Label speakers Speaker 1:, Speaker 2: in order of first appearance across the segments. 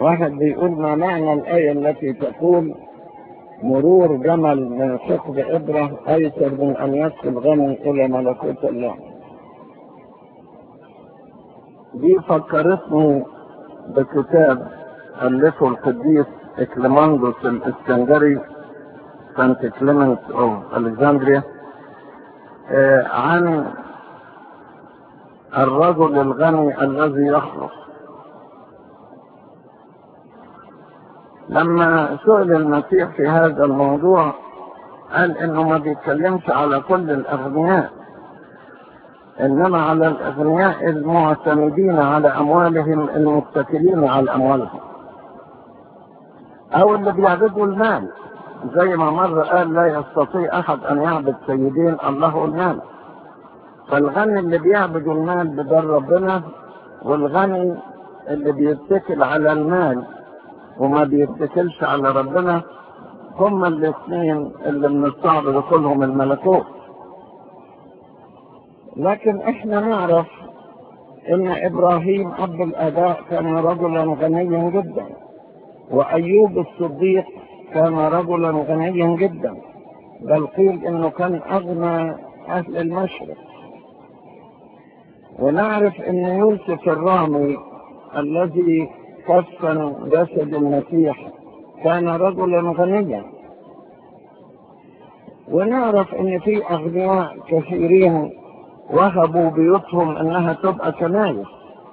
Speaker 1: واحد بيقول ما معنى الآية التي تقول مرور جمل من ثقب إبرة أيسر من أن يدخل غني إلى ملكوت الله دي فكرتني بكتاب ألفه القديس إكليماندوس الإسكندري سانت كليمنت أوف ألكسندريا آه عن الرجل الغني الذي يخلص لما سئل المسيح في هذا الموضوع قال انه ما بيتكلمش على كل الاغنياء انما على الاغنياء المعتمدين على اموالهم المتكلين على اموالهم او اللي بيعبدوا المال زي ما مرة قال لا يستطيع احد ان يعبد سيدين الله المال فالغني اللي بيعبد المال بدار ربنا والغني اللي بيتكل على المال وما بيتكلش على ربنا هما الاثنين اللي من الصعب دخولهم الملكوت لكن احنا نعرف ان ابراهيم اب الاباء كان رجلا غنيا جدا وايوب الصديق كان رجلا غنيا جدا بل قيل انه كان اغنى اهل المشرق ونعرف ان يوسف الرامي الذي كفن جسد المسيح كان رجلا غنيا ونعرف ان في اغنياء كثيرين وهبوا بيوتهم انها تبقى كنايس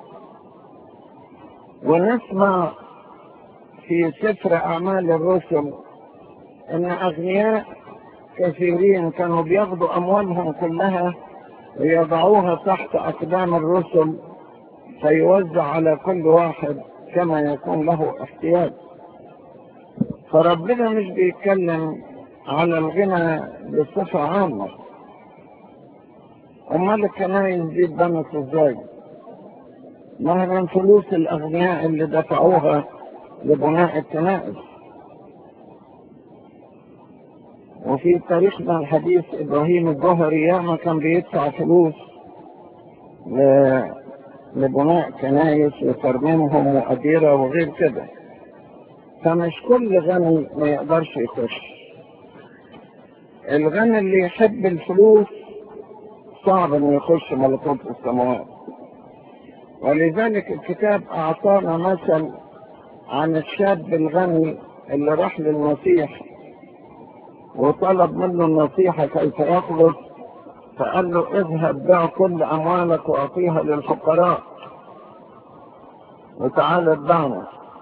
Speaker 1: ونسمع في سفر اعمال الرسل ان اغنياء كثيرين كانوا بياخدوا اموالهم كلها ويضعوها تحت اقدام الرسل فيوزع على كل واحد كما يكون له احتياج فربنا مش بيتكلم على الغنى بصفة عامة امال الكنايس دي اتبنت ازاي ما هي من فلوس الاغنياء اللي دفعوها لبناء الكنائس وفي تاريخنا الحديث ابراهيم الجوهري ياما كان بيدفع فلوس ل... لبناء كنايس وترميمهم وأديرة وغير كده فمش كل غني ما يقدرش يخش الغني اللي يحب الفلوس صعب انه يخش ملكوت السماوات ولذلك الكتاب اعطانا مثل عن الشاب الغني اللي راح للمسيح وطلب منه النصيحة كيف يخلص فقال له اذهب بيع كل اموالك واعطيها للفقراء وتعال اتبعنا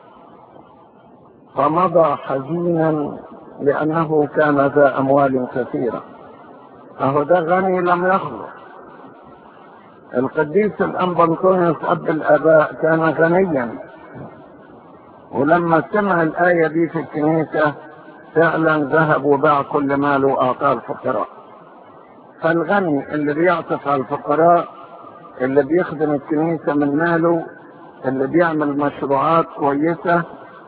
Speaker 1: فمضى حزينا لانه كان ذا اموال كثيره اهو ده غني لم يخلص القديس الانبنطونيوس اب الاباء كان غنيا ولما سمع الايه دي في الكنيسه فعلا ذهب وباع كل ماله واعطاه الفقراء فالغني اللي بيعطف على الفقراء اللي بيخدم الكنيسة من ماله اللي بيعمل مشروعات كويسة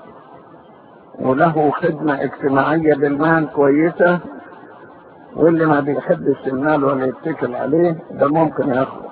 Speaker 1: وله خدمة اجتماعية بالمال كويسة واللي ما بيحبش المال ولا يتكل عليه ده ممكن ياخد